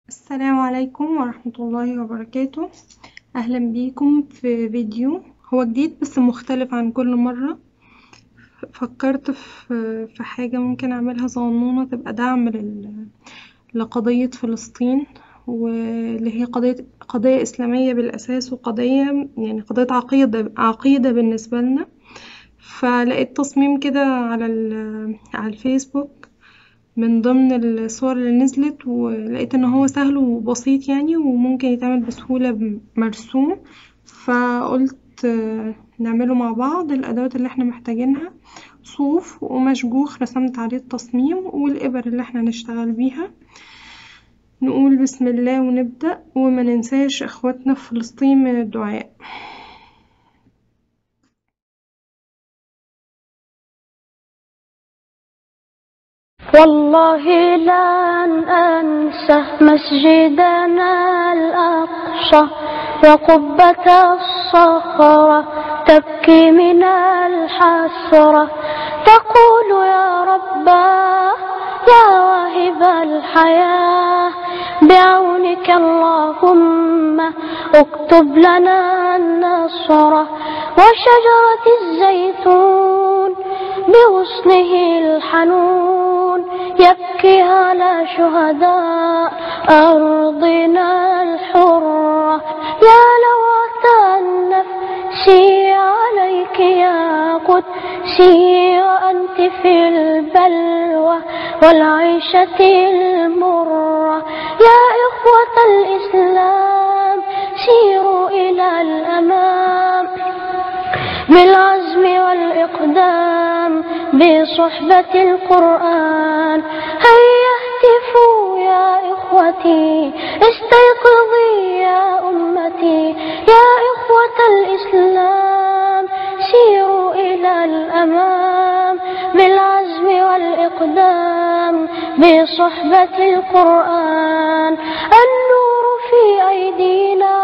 السلام عليكم ورحمة الله وبركاته أهلا بيكم في فيديو هو جديد بس مختلف عن كل مرة فكرت في حاجة ممكن أعملها صغنونة تبقى دعم لقضية فلسطين واللي هي قضية قضية إسلامية بالأساس وقضية يعني قضية عقيدة عقيدة بالنسبة لنا فلقيت تصميم كده على على الفيسبوك من ضمن الصور اللي نزلت ولقيت ان هو سهل وبسيط يعني وممكن يتعمل بسهولة مرسوم فقلت نعمله مع بعض الأدوات اللي احنا محتاجينها صوف ومشجوخ رسمت عليه التصميم والإبر اللي احنا هنشتغل بيها نقول بسم الله ونبدأ وما ننساش اخواتنا في فلسطين من الدعاء والله لن أنسى مسجدنا الأقصى وقبة الصخرة تبكي من الحسرة تقول يا رباه يا واهب الحياة بعونك اللهم اكتب لنا النصر وشجرة الزيتون بغصنه الحنون يبكي على شهداء أرضنا الحرة يا لوعة النفس عليك يا قدسي وأنت في البلوى والعيشة المرة يا إخوة الإسلام سيروا إلى الأمام بالعزم والإقدام بصحبة القرآن هيا اهتفوا يا إخوتي استيقظي يا أمتي يا إخوة الإسلام سيروا إلى الأمام بالعزم والإقدام بصحبة القرآن النور في أيدينا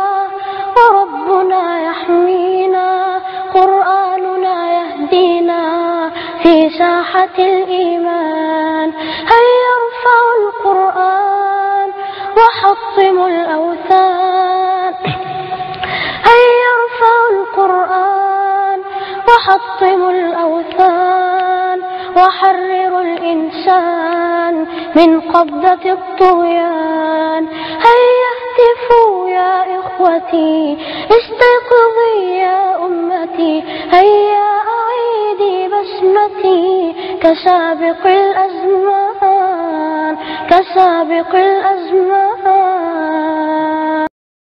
وربنا يحمينا قرآننا يهدينا في ساحة الإيمان هيا ارفعوا القرآن وحطموا الأوثان هيا ارفعوا القرآن وحطموا الأوثان وحرروا الإنسان من قبضة الطغيان هيا اهتفوا يا إخوتي استيقظي يا أمتي هيا أعيدي بسمتي كسابق الأزمان كسابق الأزمان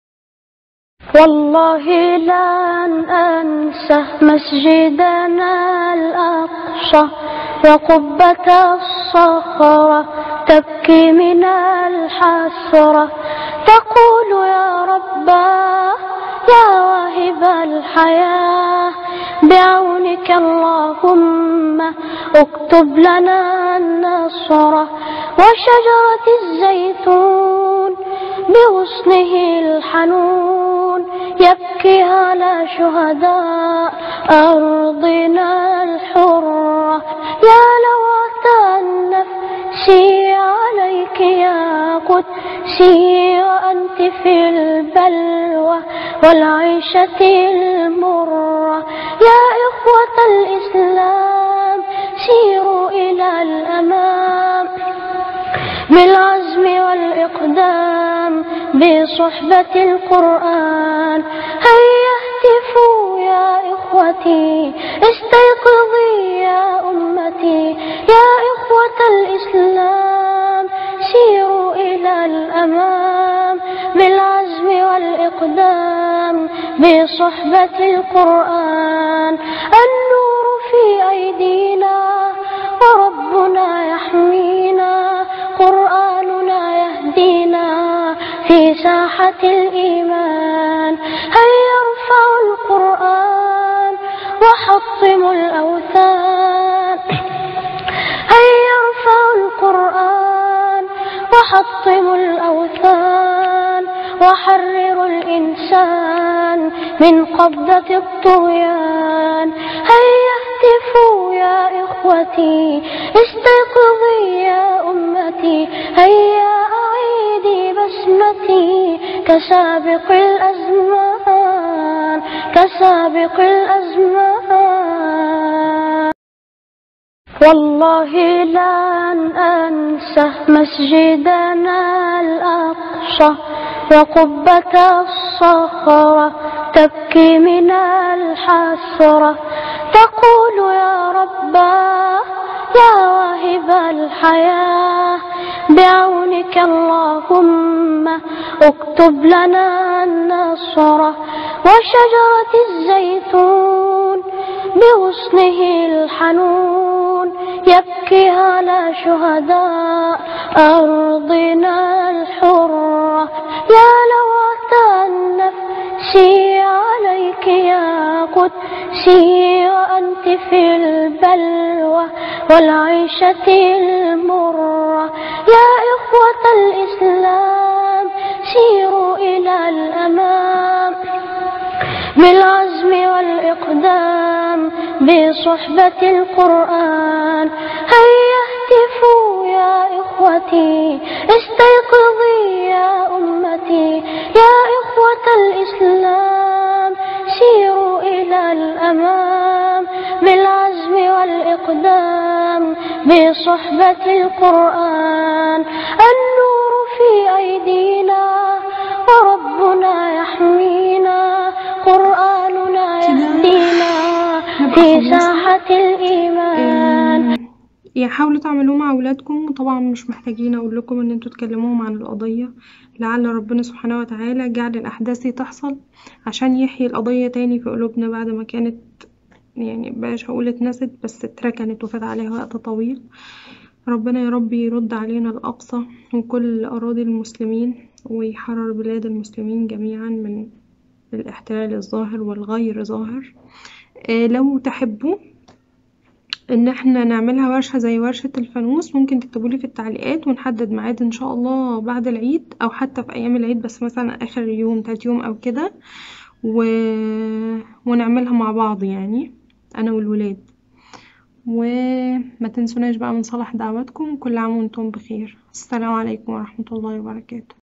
والله لن أنسى مسجدنا الأقصى وقبة الصخرة تبكي من الحسرة تقول يا رباه يا واهب الحياة بعونك اللهم اكتب لنا النصر وشجرة الزيتون بغصنه الحنون يبكي على شهداء أرضنا الحرة يا لوعة النفس عليك يا قدسي وأنت في البلوى والعيشة المرة يا إخوة الإسلام سيروا إلى الأمام بالعزم والإقدام بصحبة القرآن هيا اهتفوا يا إخوتي استيقظي يا أمتي يا إخوة الإسلام سيروا إلى الأمام بالعزم والإقدام بصحبة القرآن النور في أيدينا وربنا يحمينا قرآننا يهدينا في ساحة الإيمان هيا ارفعوا القرآن وحطموا الأوثان هيا ارفعوا القرآن وحطموا الأوثان وحرروا الإنسان من قبضة الطغيان هيا اهتفوا يا إخوتي استيقظي يا أمتي هيا أعيدي بسم همتي كسابق الأزمان كسابق الأزمان والله لن أنسى مسجدنا الأقصى وقبة الصخرة تبكي من الحسرة تقول يا رباه يا واهب الحياة بعونك اللهم اكتب لنا النصر وشجرة الزيتون بغصنه الحنون يبكي على شهداء أرضنا الحرة يا لوعة النفس عليك يا قدسي وأنت في البلوى والعيشة المرة يا إخوة الإسلام سيروا إلى الأمام بالعزم والإقدام بصحبة القرآن هيا اهتفوا يا إخوتي استيقظي يا أمتي يا إخوة الإسلام سيروا إلى الأمام بالعزم والإقدام بصحبة القرآن النور في أيدينا وربنا يحمينا قرآننا يهدينا في ساحة الإيمان يعني حاولوا تعملوه مع أولادكم طبعا مش محتاجين أقول لكم إن انتوا تكلموهم عن القضية لعل ربنا سبحانه وتعالى جعل الأحداث دي تحصل عشان يحيي القضية تاني في قلوبنا بعد ما كانت يعني بلاش هقول اتنست بس اتركنت وفات عليها وقت طويل ربنا يا رب يرد علينا الأقصى وكل أراضي المسلمين ويحرر بلاد المسلمين جميعا من الاحتلال الظاهر والغير ظاهر آه لو تحبوا ان احنا نعملها ورشة زي ورشة الفانوس ممكن تكتبولي في التعليقات ونحدد ميعاد ان شاء الله بعد العيد او حتى في ايام العيد بس مثلا اخر يوم تالت يوم او كده و... ونعملها مع بعض يعني انا والولاد وما تنسوناش بقى من صالح دعواتكم كل عام وانتم بخير السلام عليكم ورحمة الله وبركاته